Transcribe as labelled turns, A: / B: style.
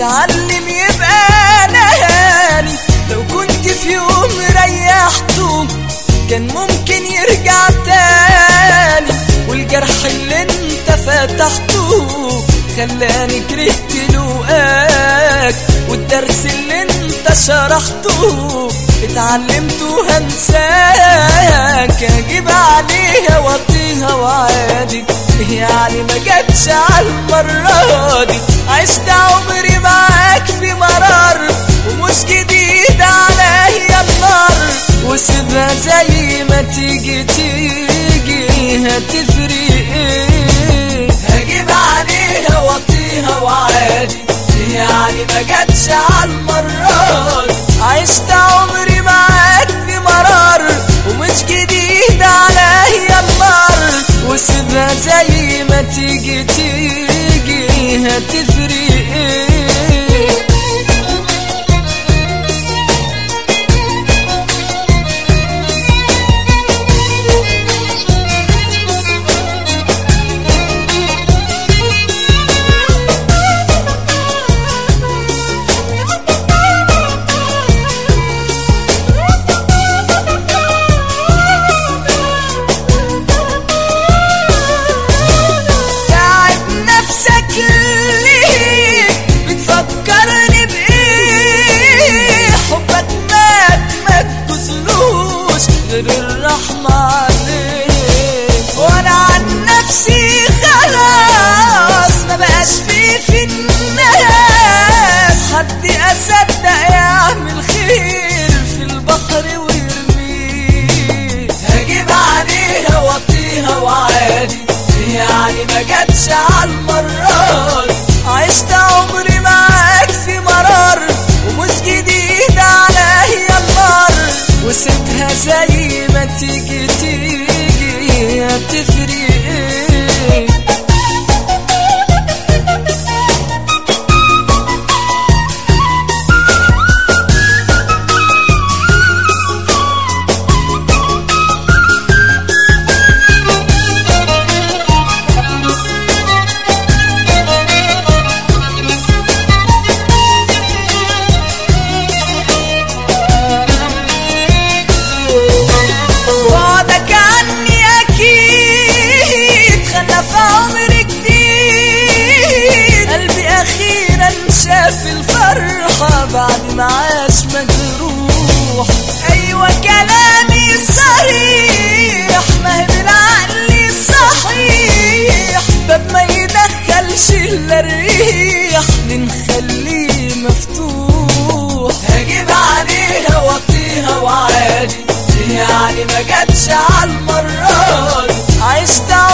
A: اتعلم يبقى نهاني لو كنت في يوم ريحته كان ممكن يرجع تاني والجرح اللي انت فتحته خلاني كرهت لقاك والدرس اللي انت شرحته اتعلمته هنساك اجيب عليها واطيها وعادي يعني ما جاتش على المرة دي عشت عمري معاك في مرار ومش جديد عليا النار وسيبها زي ما تيجي تيجي هتفرق ايه هجيب عليها واطيها وعادي يعني ما جاتش على المرة دي عشت عمري معاك في مرار ومش جديد عليا النار وسيبها زي ما تيجي تيجي هتفرق ايه تعب نفسك ليه بتفكرني بايه حبك مات ما تجوزلوش غير الرحمة عليك وانا عن نفسي خلاص ما بقاش فيه في الناس حد اصدق يعمل خير في البحر ويرميه هجيب عليها واطيها وعادي يعني ما جاتش على المرة دي. عشت عمري معاك في مرار ومش جديد عليا النار وسيبها زي ما تيجي تيجي هتفرق ايه بعدك عني اكيد خلى في عمري جديد قلبي اخيرا شاف الفرحة بعد ما عاش مجروح ايوه كلامي صريح ما هي بالعقل الصحيح باب ما يدخلش الا الريح بنخليه مفتوح هجيب عليها واطيها وعادي يعني ما جاتش على المرة دي عشت